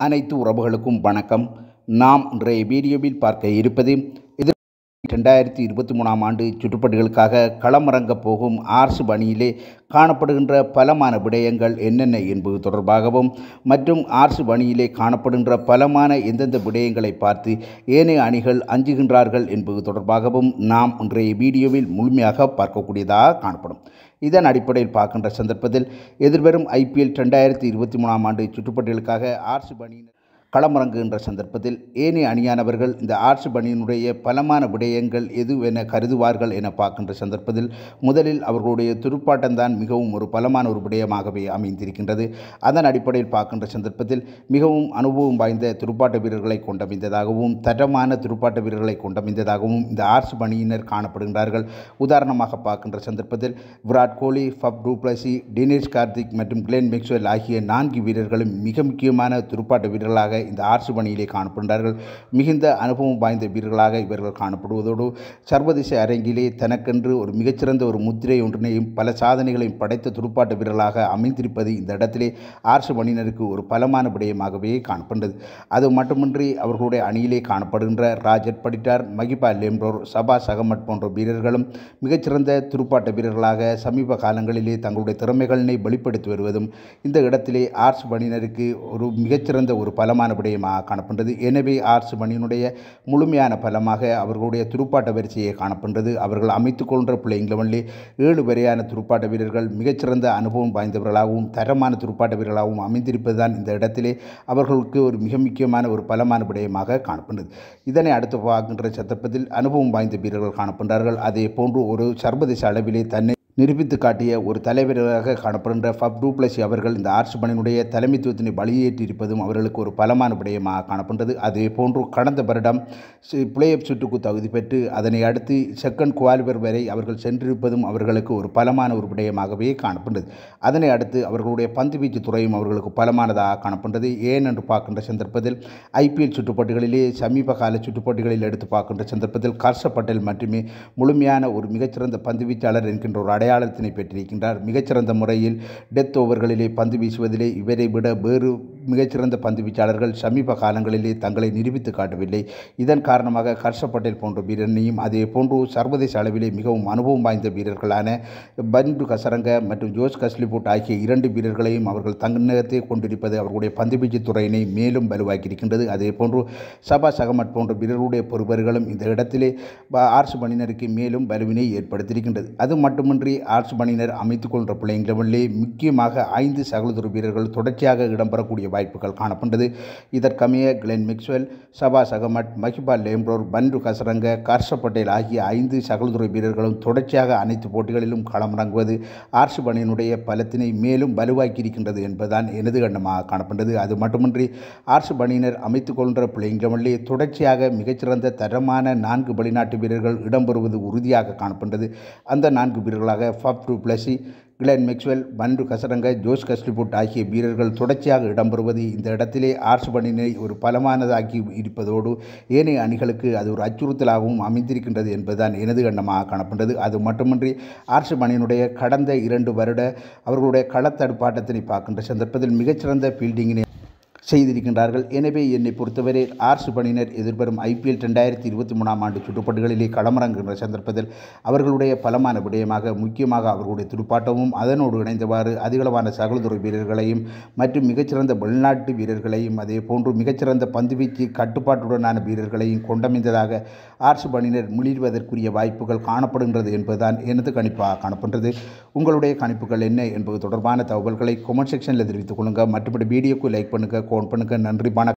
அனைத்து உறவுகளுக்கும் வணக்கம் நாம் இன்றைய வீடியோவில் பார்க்க இருப்பது எதிர் ரெண்டாயிரத்தி இருபத்தி மூணாம் ஆண்டு சுற்றுப்பட்டிகளுக்காக களமிறங்கப் போகும் ஆர்ஸ் பணியிலே காணப்படுகின்ற பலமான விடயங்கள் என்னென்ன என்பது தொடர்பாகவும் மற்றும் ஆர்ஸ் பணியிலே காணப்படுகின்ற பலமான எந்தெந்த விடயங்களை பார்த்து ஏனைய அணிகள் அஞ்சுகின்றார்கள் என்பது தொடர்பாகவும் நாம் இன்றைய வீடியோவில் முழுமையாக பார்க்கக்கூடியதாக காணப்படும் இதன் அடிப்படையில் பார்க்கின்ற சந்தர்ப்பத்தில் எதிர்வரும் ஐபிஎல் ரெண்டாயிரத்தி இருபத்தி மூணாம் ஆண்டு சுற்றுப்பட்டிகளுக்காக ஆர்ஸ் பணியினர் களமிறங்குகின்ற சந்தர்ப்பத்தில் ஏனைய அணியானவர்கள் இந்த ஆர்ட்ஸ் பணியினுடைய பலமான விடயங்கள் எது என கருதுவார்கள் என பார்க்கின்ற சந்தர்ப்பத்தில் முதலில் அவர்களுடைய துடுப்பாட்டம்தான் மிகவும் ஒரு பலமான ஒரு விடயமாகவே அமைந்திருக்கின்றது அதன் அடிப்படையில் பார்க்கின்ற சந்தர்ப்பத்தில் மிகவும் அனுபவம் வாய்ந்த துடுப்பாட்ட வீரர்களை கொண்டமைந்ததாகவும் தரமான துடுப்பாட்ட வீரர்களை கொண்டமைந்ததாகவும் இந்த ஆர்ட்ஸ் பணியினர் காணப்படுகின்றார்கள் உதாரணமாக பார்க்கின்ற சந்தர்ப்பத்தில் விராட் கோலி ஃபப் டூப்ளசி டினேஷ் கார்த்திக் மற்றும் கிளென் மேக்ஸ்வெல் ஆகிய நான்கு வீரர்களும் மிக முக்கியமான துடுப்பாட்ட வீரர்களாக இந்த ஆர்ட்ஸ் பணியிலே காணப்படுகின்றார்கள் மிகுந்த அனுபவம் வாய்ந்த வீரர்களாக இவர்கள் காணப்படுவதோடு சர்வதேச அரங்கிலே தனக்கென்று ஒரு மிகச்சிறந்த ஒரு முத்திரை ஒன்றினையும் பல சாதனைகளையும் படைத்த துடுப்பாட்ட வீரர்களாக அமைந்திருப்பது இந்த இடத்திலே ஆர்ட்ஸ் பணியினருக்கு ஒரு பலமான விடயமாகவே காணப்படுகிறது அது மட்டுமின்றி அவர்களுடைய அணியிலே காணப்படுகின்ற ராஜட் படிட்டார் மகிபா லேம்ரோர் சபா சகமட் போன்ற வீரர்களும் மிகச்சிறந்த துடுப்பாட்ட வீரர்களாக சமீப காலங்களிலே தங்களுடைய திறமைகளினை வெளிப்படுத்தி வருவதும் இந்த இடத்திலே ஆர்ட்ஸ் பணியினருக்கு ஒரு மிகச்சிறந்த ஒரு பலமான விடயமாக காணப்படுகிறது எனவே ஆர்ட்ஸ் பணியினுடைய முழுமையான பலமாக அவர்களுடைய துடுப்பாட்ட வரிசையை காணப்படுகிறது அவர்கள் அமைத்துக் கொள்கின்ற பிள்ளைங்க லெவனிலே ஏழு வரையான துடுப்பாட்ட வீரர்கள் மிகச்சிறந்த அனுபவம் வாய்ந்தவர்களாகவும் தரமான துடுப்பாட்ட வீரர்களாகவும் அமைந்திருப்பது தான் இந்த இடத்திலே அவர்களுக்கு ஒரு மிக முக்கியமான ஒரு பலமான விடயமாக காணப்படுகிறது இதனை அடுத்து பார்க்கின்ற சந்தர்ப்பத்தில் அனுபவம் வாய்ந்த வீரர்கள் காணப்படுகிறார்கள் அதே போன்று ஒரு சர்வதேச அளவிலே தன்னை நிரூபித்து காட்டிய ஒரு தலைவராக காணப்படுகின்ற ஃபப் டூப்ளசி அவர்கள் இந்த ஆர்ட்ஸ் பணியினுடைய தலைமைத்துவத்தினை வழியேற்றியிருப்பதும் அவர்களுக்கு ஒரு பலமான விடயமாக காணப்படுகிறது அதே போன்று கடந்த வருடம் பிளே ஆஃப் சுற்றுக்கு தகுதி பெற்று அதனை அடுத்து செகண்ட் குவாலிஃபர் வரை அவர்கள் சென்றிருப்பதும் அவர்களுக்கு ஒரு பலமான ஒரு விடயமாகவே காணப்படுகிறது அதனை அடுத்து அவர்களுடைய பந்து வீச்சு துறையும் அவர்களுக்கு பலமானதாக காணப்படுகிறது ஏன் என்று பார்க்கின்ற சந்தர்ப்பத்தில் ஐபிஎல் சுற்றுப்போட்டிகளிலே சமீப கால சுற்றுப்போட்டிகளில் எடுத்து பார்க்கின்ற சந்தர்ப்பத்தில் கர்ஷ பட்டேல் மட்டுமே முழுமையான ஒரு மிகச்சிறந்த பந்து வீச்சாளர் என்கின்ற ஒரு அடையாளத்தினை பெற்றிருக்கின்றார் மிகச்சிறந்த முறையில் டெத் ஓவர்களிலே பந்து வீசுவதிலே இவரை விட வேறு மிகச்சிறந்த பந்து வீச்சாளர்கள் சமீப காலங்களிலே தங்களை நிரூபித்து காட்டவில்லை இதன் காரணமாக ஹர்ஷ பட்டேல் போன்ற வீரனையும் அதே போன்று சர்வதேச அளவிலே மிகவும் அனுபவம் வாய்ந்த வீரர்களான பந்து கசரங்க மற்றும் ஜோஸ் கஸ்லிபுட் ஆகிய இரண்டு வீரர்களையும் அவர்கள் தன்னகத்தை கொண்டிருப்பது அவர்களுடைய பந்துவீச்சு துறையினை மேலும் வலுவாக்கியிருக்கின்றது அதே போன்று சபா சகமட் போன்ற வீரர்களுடைய பொறுப்பர்களும் இந்த இடத்திலே ஆர்ட்ஸ் பணியினருக்கு மேலும் வலுவினை ஏற்படுத்தியிருக்கின்றது அது மட்டுமின்றி ஆர்ட்ஸ் பணியினர் அமைத்துக் கொள்கிற பிள்ளைங்களிலே முக்கியமாக ஐந்து சகலதுறை வீரர்கள் தொடர்ச்சியாக இடம்பெறக்கூடிய வாய்ப்புகள் காணப்பட்டது இதற்கமைய கிளென் மிக்ஸ்வெல் சபா சகமட் மஹிபா லேம்ரோர் பன்ரு கசரங்க கர்ஷ பட்டேல் ஆகிய ஐந்து சகலதுறை வீரர்களும் தொடர்ச்சியாக அனைத்து போட்டிகளிலும் களமிறங்குவது ஆர்ட்ஸ் பணியினுடைய பலத்தினை மேலும் வலுவாக்கியிருக்கின்றது என்பதுதான் எனது கண்டமாக காணப்பட்டது அது மட்டுமின்றி ஆர்ட்ஸ் பணியினர் அமைத்துக் கொள்கிற பிள்ளைங்களிலே தொடர்ச்சியாக மிகச்சிறந்த தரமான நான்கு வெளிநாட்டு வீரர்கள் இடம்பெறுவது உறுதியாக காணப்பட்டது அந்த நான்கு வீரர்களாக Faf du Plessis Glenn Maxwell Wanindu Hasaranga Jose கஸ்லிபுட் ஆகிய வீரர்கள் தொடர்ச்சியாக இடம்பெறுவது இந்த இடத்திலே ஆர்ட்ஸ் பணியினை ஒரு பலமானதாக்கி இருப்பதோடு ஏனைய அணிகளுக்கு அது ஒரு அச்சுறுத்தலாகவும் அமைந்திருக்கின்றது என்பதுதான் எனது கண்டமாக காணப்பட்டது அது மட்டுமின்றி ஆர்ட்ஸ் பணியினுடைய கடந்த இரண்டு வருட அவர்களுடைய களத்தடுப்பாட்டத்தினை பார்க்கின்ற சந்தர்ப்பத்தில் மிகச்சிறந்த ஃபீல்டிங்கினை செய்திருக்கின்றார்கள் எனவே என்னை பொறுத்தவரை ஆர்ட்ஸ் பணியினர் எதிர்வரும் ஐபிஎல் ரெண்டாயிரத்தி இருபத்தி மூணாம் ஆண்டு சுற்றுப்பட்டுகளிலே களமிறங்குகின்ற சந்தர்ப்பத்தில் அவர்களுடைய பலமான விடயமாக முக்கியமாக அவர்களுடைய துடுப்பாட்டமும் அதனோடு இணைந்தவாறு அதிகளவான சகலதுறை வீரர்களையும் மற்றும் மிகச்சிறந்த வெளிநாட்டு வீரர்களையும் அதே போன்று மிகச்சிறந்த பந்துவீச்சு கட்டுப்பாட்டுடனான வீரர்களையும் கொண்டமைந்ததாக ஆர்ட்ஸ் பணியினர் முளிர்வதற்குரிய வாய்ப்புகள் காணப்படுகின்றது என்பதுதான் எனது கணிப்பாக காணப்படுகிறது உங்களுடைய கணிப்புகள் என்ன என்பது தொடர்பான தகவல்களை கொமெண்ட் செக்ஷனில் தெரிவித்துக் கொள்ளுங்கள் மற்றபடி வீடியோக்கு லைக் பண்ணுங்கள் கோன் பண்ணுங்கள் நன்றி வணக்கம்